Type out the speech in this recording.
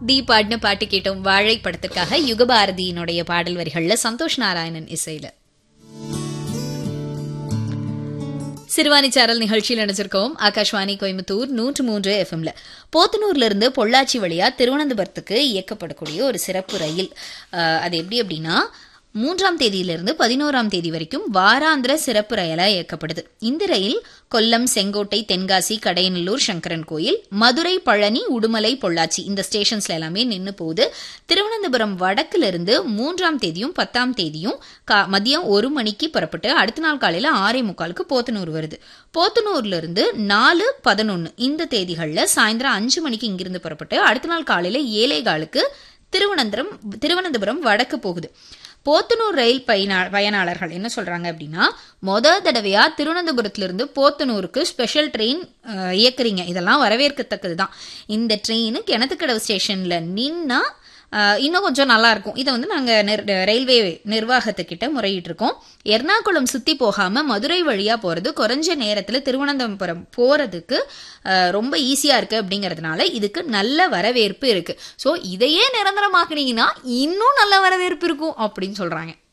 தி பாடின பாட்டு கேட்டோம் வாழை படத்திற்காக யுகபாரதியினுடைய பாடல் வரிகள்ல சந்தோஷ் நாராயணன் இசையில சிறுவாணி சாரல் நிகழ்ச்சியில் நினைச்சிருக்கோம் ஆகாஷ்வாணி கோயம்புத்தூர் நூற்று மூன்று எஃப்எம்ல போத்தனூர்ல இருந்து பொள்ளாச்சி வழியா திருவனந்தபுரத்துக்கு இயக்கப்படக்கூடிய ஒரு சிறப்பு ரயில் அஹ், அது எப்படி அப்படின்னா மூன்றாம் தேதியிலிருந்து பதினோராம் தேதி வரைக்கும் வாராந்திர சிறப்பு ரயிலா இயக்கப்படுது இந்த ரயில் கொல்லம் செங்கோட்டை தென்காசி கடையநல்லூர் சங்கரன் கோயில் மதுரை பழனி உடுமலை பொள்ளாச்சி இந்த ஸ்டேஷன்ஸ்ல எல்லாமே நின்னு போகுது திருவனந்தபுரம் வடக்குல இருந்து மூன்றாம் தேதியும் பத்தாம் தேதியும் கா- மதியம் ஒரு மணிக்கு புறப்பட்டு அடுத்த நாள் காலையில ஆறே முக்காலுக்கு போத்தனூர் வருது போத்தனூர்ல இருந்து நாலு பதினொன்னு இந்த தேதிகள்ல சாயந்தரம் அஞ்சு மணிக்கு இங்கிருந்து புறப்பட்டு அடுத்த நாள் காலையில ஏழே காலுக்கு திருவனந்தபுரம் திருவனந்தபுரம் வடக்கு போகுது போத்தனூர் ரயில் பயனா பயனாளர்கள் என்ன சொல்றாங்க அப்படின்னா மொத தடவையா திருவனந்தபுரத்திலிருந்து போத்தனூருக்கு ஸ்பெஷல் ட்ரெயின் இயக்குறீங்க இதெல்லாம் வரவேற்கத்தக்கது தான் இந்த ட்ரெயின் கிணத்துக்கடவு ஸ்டேஷன்ல நின்னா அஹ், இன்னும் கொஞ்சம் நல்லா இருக்கும் இதை வந்து நாங்க நிர்- ரயில்வே நிர்வாகத்துக்கிட்ட முறையிட்டு இருக்கோம் எர்ணாகுளம் சுத்தி போகாம மதுரை வழியா போறது குறைஞ்ச நேரத்துல திருவனந்தபுரம் போறதுக்கு அஹ், ரொம்ப ஈஸியா இருக்கு அப்படிங்கறதுனால இதுக்கு நல்ல வரவேற்பு இருக்கு சோ இதையே நிரந்தரமாக்குனீங்கன்னா இன்னும் நல்ல வரவேற்பு இருக்கும் அப்படின்னு சொல்றாங்க